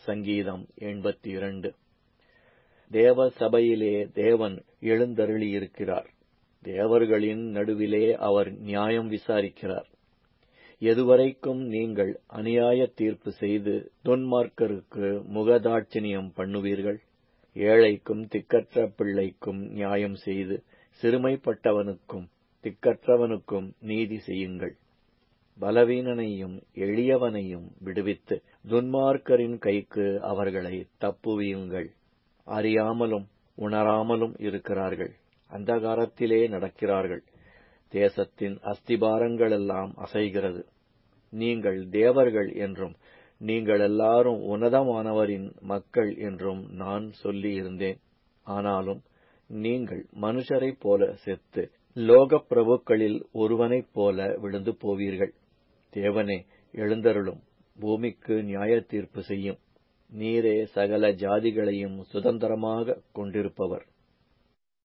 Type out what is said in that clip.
சங்கீதம் எண்பத்தி இரண்டு தேவ சபையிலே தேவன் எழுந்தருளியிருக்கிறார் தேவர்களின் நடுவிலே அவர் நியாயம் விசாரிக்கிறார் எதுவரைக்கும் நீங்கள் அநியாய தீர்ப்பு செய்து துன்மார்க்கருக்கு முகதாட்சிணியம் பண்ணுவீர்கள் ஏழைக்கும் திக்கற்ற பிள்ளைக்கும் நியாயம் செய்து சிறுமைப்பட்டவனுக்கும் திக்கற்றவனுக்கும் நீதி செய்யுங்கள் பலவீனனையும் எளியவனையும் விடுவித்து துன்மார்க்கரின் கைக்கு அவர்களை தப்புவியுங்கள் அறியாமலும் உணராமலும் இருக்கிறார்கள் அந்தகாரத்திலே நடக்கிறார்கள் தேசத்தின் அஸ்திபாரங்களெல்லாம் அசைகிறது நீங்கள் தேவர்கள் என்றும் நீங்கள் எல்லாரும் உன்னதமானவரின் மக்கள் என்றும் நான் சொல்லியிருந்தேன் ஆனாலும் நீங்கள் மனுஷரைப் போல செத்து லோகப் பிரபுக்களில் ஒருவனைப் போல விழுந்து போவீர்கள் தேவனே எழுந்தருளும் பூமிக்கு நியாய தீர்ப்பு செய்யும் நீரே சகல ஜாதிகளையும் சுதந்திரமாக கொண்டிருப்பவர்